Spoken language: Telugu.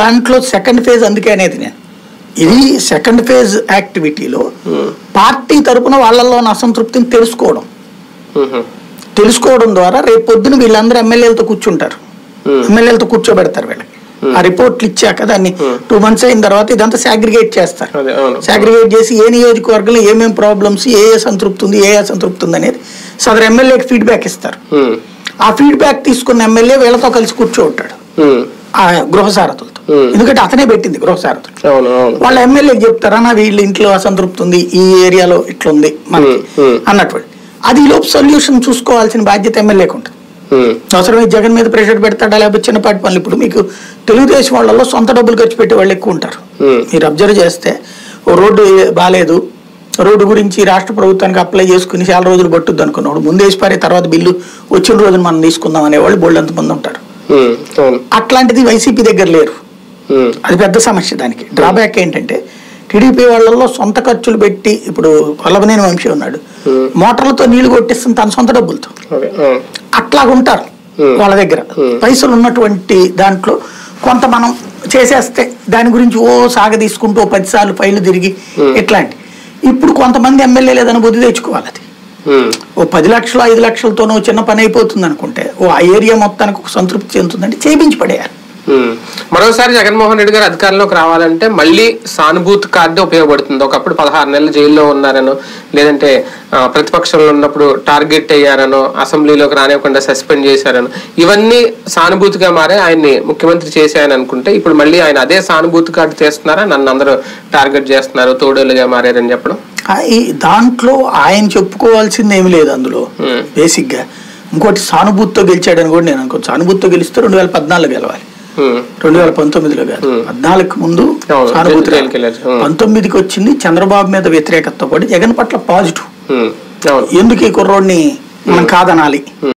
దాంట్లో సెకండ్ ఫేజ్ అందుకే అనేది నేను ఇది సెకండ్ ఫేజ్ యాక్టివిటీలో పార్టీ తరపున వాళ్ళల్లో ఉన్న అసంతృప్తిని తెలుసుకోవడం ఉహు. తెలుసుకోవడం ద్వారా రేపు పొద్దున వీళ్ళందరూ ఎమ్మెల్యేలతో కూర్చుంటారు Hmm. ఎమ్మెల్యేలతో కూర్చోబెడతారు వీళ్ళకి ఆ రిపోర్ట్లు ఇచ్చాక దాన్ని టూ మంత్స్ అయిన తర్వాత ఇదంతా సాగ్రిగేట్ చేస్తారు అదే అవును సాగ్రిగేట్ చేసి ఏ నియోజకవర్గంలో ఏమేమి ప్రాబ్లమ్స్ ఏ ఏ సంతృప్తి ఉంది ఏ ఏ అసంతృప్తి ఉంది అనేది సదరు ఎమ్మెల్యేకి ఫీడ్బ్యాక్ ఇస్తారు ఉమ్. ఆ ఫీడ్బ్యాక్ తీసుకున్న ఎమ్మెల్యే వీళ్ళతో కలిసి కూర్చోంటాడు ఉమ్. ఆ గృహ సారథులతో Hmm. ఎందుకంటే అతనే పెట్టింది గృహ సారథులు అవును అవును వాళ్ళ ఎమ్మెల్యేకి చెప్తారా నా వీళ్ళ ఇంట్లో అసంతృప్తి ఉంది ఈ ఏరియాలో ఇట్లుంది మనకి Hmm, hmm. అన్నటువంటి అది ఈ లోపు సొల్యూషన్ చూసుకోవాల్సిన బాధ్యత ఎమ్మెల్యేకి ఉంటుంది ఉమ్. అవసరమైతే జగన్ మీద ప్రెషర్ పెడతాడా లేకపోతే చిన్నపాటి పనులు ఇప్పుడు మీకు తెలుగుదేశం వాళ్ళలో సొంత డబ్బులు ఖర్చు పెట్టే వాళ్ళు ఎక్కువ ఉంటారు Hmm. మీరు అబ్జర్వ్ చేస్తే ఓ రోడ్డు బాగాలేదు రోడ్డు గురించి రాష్ట్ర ప్రభుత్వానికి అప్లై చేసుకుని చాలా రోజులు పట్టుద్ది అనుకున్నాడు ముందు వేసి పారే తర్వాత బిల్లు వచ్చిన రోజున మనం తీసుకుందాం అనేవాళ్ళు బోల్డ్ మంది ఉంటారు ఉమ్. అవును అట్లాంటిది వైసీపీ దగ్గర లేరు ఉమ్. అది పెద్ద సమస్య దానికి డ్రాబ్యాక్ ఏంటంటే టీడీపీ వాళ్ళల్లో సొంత ఖర్చులు పెట్టి ఇప్పుడు వల్లభనేని వంశీ ఉన్నాడు Hmm. మోటార్లతో నీళ్లు కొట్టిస్తుంది తన సొంత డబ్బులతో అదే అవును అట్లాగా ఉంటారు Hmm. వాళ్ళ దగ్గర Hmm. పైసలు ఉన్నటువంటి దాంట్లో కొంత మనం చేసేస్తే దాని గురించి ఓ సాగ తీసుకుంటూ ఓ పదిసార్లు ఫైళ్లు తిరిగి ఇట్లాంటి ఇప్పుడు కొంతమంది ఎమ్మెల్యేలు ఏదైనా బుద్ధి తెచ్చుకోవాలి అది ఉమ్. ఓ పది లక్షలు ఐదు లక్షలతోనో చిన్న పని అయిపోతుంది అనుకుంటే ఓ ఆ ఏరియా మొత్తానికి ఒక సంతృప్తి చెందుతుందంటే చేపించి పడేయాలి ఉమ్. మరోసారి జగన్మోహన్ రెడ్డి గారు అధికారంలోకి రావాలంటే మళ్ళీ సానుభూతి కార్డు ఉపయోగపడుతుంది ఒకప్పుడు పదహారు నెలలు జైల్లో ఉన్నారనో లేదంటే ఆ, ప్రతిపక్షంలో ఉన్నప్పుడు టార్గెట్ అయ్యారనో అసెంబ్లీలోకి రానివ్వకుండా సస్పెండ్ చేశారనో ఇవన్నీ సానుభూతిగా మారే ఆయన్ని ముఖ్యమంత్రి చేశాయని అనుకుంటే ఇప్పుడు మళ్ళీ ఆయన అదే సానుభూతి కార్డు చేస్తున్నారా నన్ను అందరూ టార్గెట్ చేస్తున్నారు తోడేలుగా మారారని చెప్పడం ఆ, ఈ దాంట్లో ఆయన చెప్పుకోవాల్సింది ఏమి లేదు అందులో Hmm. బేసిక్ గా ఇంకోటి సానుభూతితో గెలిచాడని కూడా నేను అనుకో సానుభూతితో గెలిస్తే రెండు వేల పద్నాలుగు గెలవాలి ఉమ్. రెండు వేల పంతొమ్మిదిలో కాదు Hmm. పద్నాలుగు ముందు అవును, సానుభూతి జైలుకి రాలేదు. వెళ్ళారు. Hmm. పంతొమ్మిదికి వచ్చింది చంద్రబాబు మీద వ్యతిరేకతతో పాటు జగన్ పట్ల పాజిటివ్ ఉమ్. అవును ఎందుకు ఈ కుర్రోడిని మనం కాదనాలి